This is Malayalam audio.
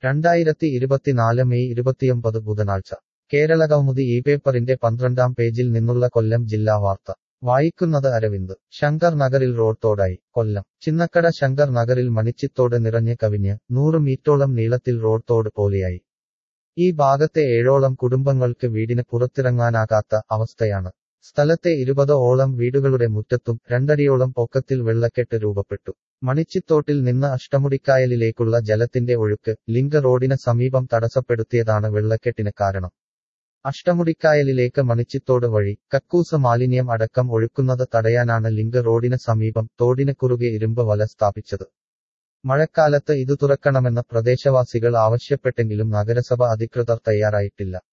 രണ്ടായിരത്തി ഇരുപത്തിനാല് മെയ് ഇരുപത്തിയൊമ്പത് ബുധനാഴ്ച കേരളകൗമുദി ഈ പേപ്പറിന്റെ പന്ത്രണ്ടാം പേജിൽ നിന്നുള്ള കൊല്ലം ജില്ലാ വാർത്ത വായിക്കുന്നത് അരവിന്ദ് ശങ്കർ നഗറിൽ റോഡ് തോടായി കൊല്ലം ചിന്നക്കട ശങ്കർ നഗറിൽ മണിച്ചിത്തോട് നിറഞ്ഞ് കവിഞ്ഞ് നൂറ് മീറ്റോളം നീളത്തിൽ റോഡ് തോട് പോലെയായി ഈ ഭാഗത്തെ ഏഴോളം കുടുംബങ്ങൾക്ക് വീടിന് പുറത്തിറങ്ങാനാകാത്ത അവസ്ഥയാണ് സ്ഥലത്തെ ഇരുപത് ഓളം വീടുകളുടെ മുറ്റത്തും രണ്ടടിയോളം പൊക്കത്തിൽ വെള്ളക്കെട്ട് രൂപപ്പെട്ടു മണിച്ചിത്തോട്ടിൽ നിന്ന് അഷ്ടമുടിക്കായലിലേക്കുള്ള ജലത്തിന്റെ ഒഴുക്ക് ലിങ്ക റോഡിന് സമീപം തടസ്സപ്പെടുത്തിയതാണ് വെള്ളക്കെട്ടിന് കാരണം അഷ്ടമുടിക്കായലിലേക്ക് മണിച്ചിത്തോട് വഴി കക്കൂസ മാലിന്യം അടക്കം ഒഴുക്കുന്നത് തടയാനാണ് ലിങ്ക റോഡിന് സമീപം തോടിന് കുറുകെ ഇരുമ്പ് വല സ്ഥാപിച്ചത് മഴക്കാലത്ത് ഇത് തുറക്കണമെന്ന് പ്രദേശവാസികൾ ആവശ്യപ്പെട്ടെങ്കിലും നഗരസഭ അധികൃതർ തയ്യാറായിട്ടില്ല